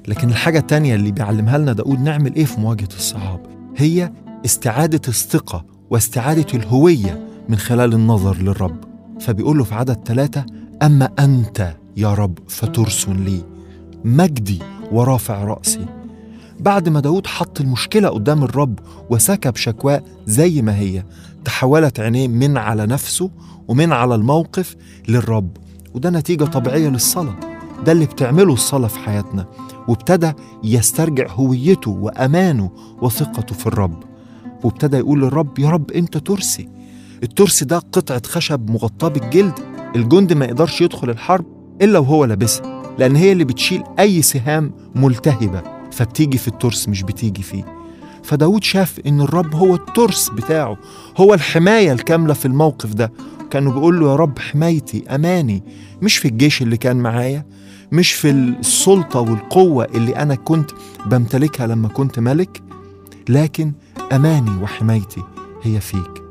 لكن الحاجة التانية اللي بيعلمها لنا داود نعمل إيه في مواجهة الصعاب هي استعادة الثقة واستعادة الهوية من خلال النظر للرب فبيقول له في عدد ثلاثة أما أنت يا رب فترس لي مجدي ورافع رأسي بعد ما داود حط المشكلة قدام الرب وسكب شكواه زي ما هي تحولت عينيه من على نفسه ومن على الموقف للرب وده نتيجة طبيعية للصلاة ده اللي بتعمله الصلاة في حياتنا وابتدى يسترجع هويته وأمانه وثقته في الرب وابتدى يقول للرب يا رب أنت ترسي الترس ده قطعة خشب مغطاة بالجلد الجندي ما يقدرش يدخل الحرب إلا وهو لابسها لأن هي اللي بتشيل أي سهام ملتهبة فبتيجي في الترس مش بتيجي فيه فداود شاف إن الرب هو الترس بتاعه هو الحماية الكاملة في الموقف ده كانوا بيقول له يا رب حمايتي أماني مش في الجيش اللي كان معايا مش في السلطة والقوة اللي أنا كنت بمتلكها لما كنت ملك لكن أماني وحمايتي هي فيك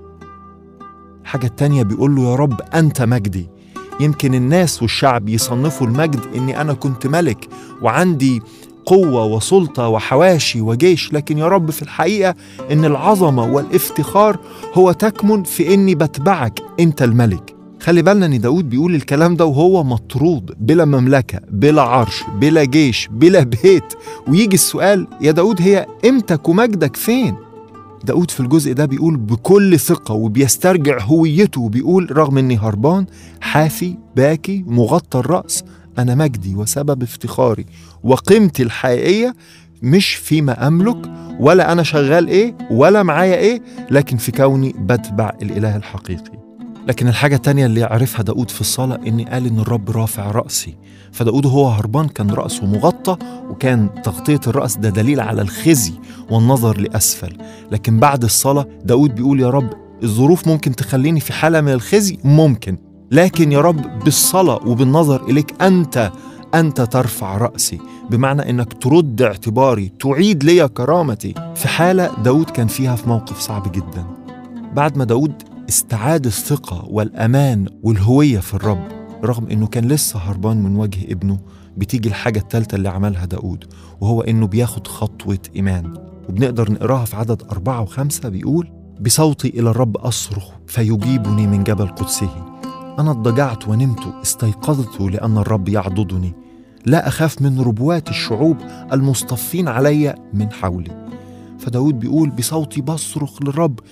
الحاجة التانية بيقول له يا رب أنت مجدي يمكن الناس والشعب يصنفوا المجد إني أنا كنت ملك وعندي قوة وسلطة وحواشي وجيش لكن يا رب في الحقيقة إن العظمة والافتخار هو تكمن في إني بتبعك أنت الملك خلي بالنا ان داود بيقول الكلام ده وهو مطرود بلا مملكه بلا عرش بلا جيش بلا بيت ويجي السؤال يا داود هي قيمتك ومجدك فين داود في الجزء ده بيقول بكل ثقة وبيسترجع هويته وبيقول رغم اني هربان حافي باكي مغطى الرأس أنا مجدي وسبب افتخاري وقيمتي الحقيقية مش فيما أملك ولا أنا شغال إيه ولا معايا إيه لكن في كوني بتبع الإله الحقيقي لكن الحاجة التانية اللي عرفها داود في الصلاة إن قال إن الرب رافع رأسي فداود وهو هربان كان رأسه مغطى وكان تغطية الرأس ده دليل على الخزي والنظر لأسفل لكن بعد الصلاة داود بيقول يا رب الظروف ممكن تخليني في حالة من الخزي ممكن لكن يا رب بالصلاة وبالنظر إليك أنت أنت ترفع رأسي بمعنى أنك ترد اعتباري تعيد لي كرامتي في حالة داود كان فيها في موقف صعب جدا بعد ما داود استعاد الثقة والأمان والهوية في الرب رغم أنه كان لسه هربان من وجه ابنه بتيجي الحاجة الثالثة اللي عملها داود وهو أنه بياخد خطوة إيمان وبنقدر نقراها في عدد أربعة وخمسة بيقول بصوتي إلى الرب أصرخ فيجيبني من جبل قدسه أنا اضطجعت ونمت استيقظت لأن الرب يعضدني لا أخاف من ربوات الشعوب المصطفين علي من حولي فداود بيقول بصوتي بصرخ للرب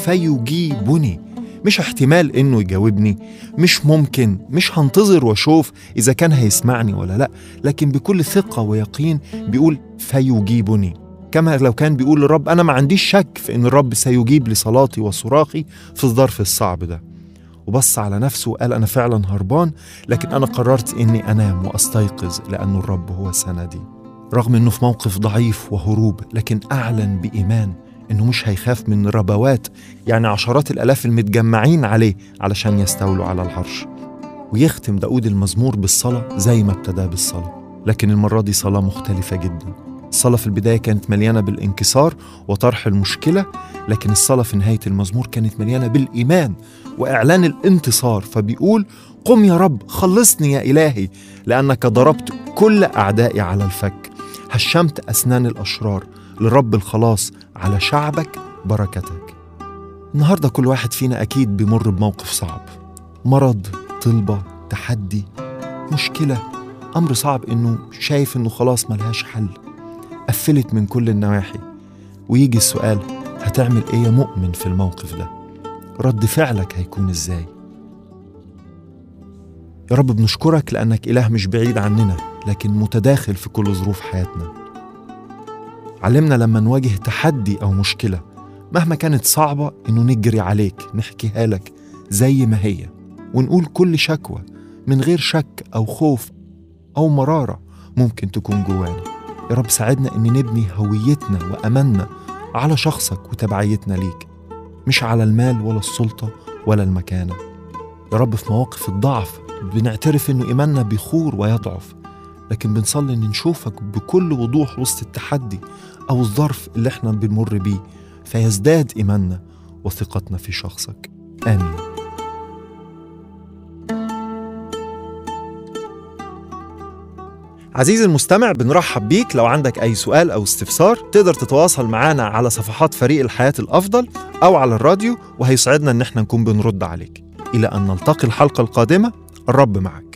فيجيبني مش احتمال انه يجاوبني مش ممكن مش هنتظر واشوف اذا كان هيسمعني ولا لا لكن بكل ثقه ويقين بيقول فيجيبني كما لو كان بيقول للرب انا ما عنديش شك في ان الرب سيجيب لصلاتي وصراخي في الظرف الصعب ده وبص على نفسه وقال انا فعلا هربان لكن انا قررت اني انام واستيقظ لان الرب هو سندي رغم انه في موقف ضعيف وهروب لكن اعلن بايمان انه مش هيخاف من ربوات يعني عشرات الالاف المتجمعين عليه علشان يستولوا على العرش ويختم داود المزمور بالصلاة زي ما ابتدى بالصلاة لكن المرة دي صلاة مختلفة جدا الصلاة في البداية كانت مليانة بالانكسار وطرح المشكلة لكن الصلاة في نهاية المزمور كانت مليانة بالإيمان وإعلان الانتصار فبيقول قم يا رب خلصني يا إلهي لأنك ضربت كل أعدائي على الفك هشمت أسنان الأشرار لرب الخلاص على شعبك بركتك النهاردة كل واحد فينا أكيد بيمر بموقف صعب مرض طلبة تحدي مشكلة أمر صعب إنه شايف إنه خلاص ملهاش حل قفلت من كل النواحي ويجي السؤال هتعمل إيه يا مؤمن في الموقف ده رد فعلك هيكون إزاي يا رب بنشكرك لأنك إله مش بعيد عننا لكن متداخل في كل ظروف حياتنا علمنا لما نواجه تحدي أو مشكلة مهما كانت صعبة إنه نجري عليك نحكيها لك زي ما هي ونقول كل شكوى من غير شك أو خوف أو مرارة ممكن تكون جوانا يا رب ساعدنا إن نبني هويتنا وأماننا على شخصك وتبعيتنا ليك مش على المال ولا السلطة ولا المكانة يا رب في مواقف الضعف بنعترف إنه إيماننا بيخور ويضعف لكن بنصلي إن نشوفك بكل وضوح وسط التحدي أو الظرف اللي احنا بنمر بيه فيزداد إيماننا وثقتنا في شخصك آمين عزيزي المستمع بنرحب بيك لو عندك أي سؤال أو استفسار تقدر تتواصل معنا على صفحات فريق الحياة الأفضل أو على الراديو وهيسعدنا إن احنا نكون بنرد عليك إلى أن نلتقي الحلقة القادمة الرب معك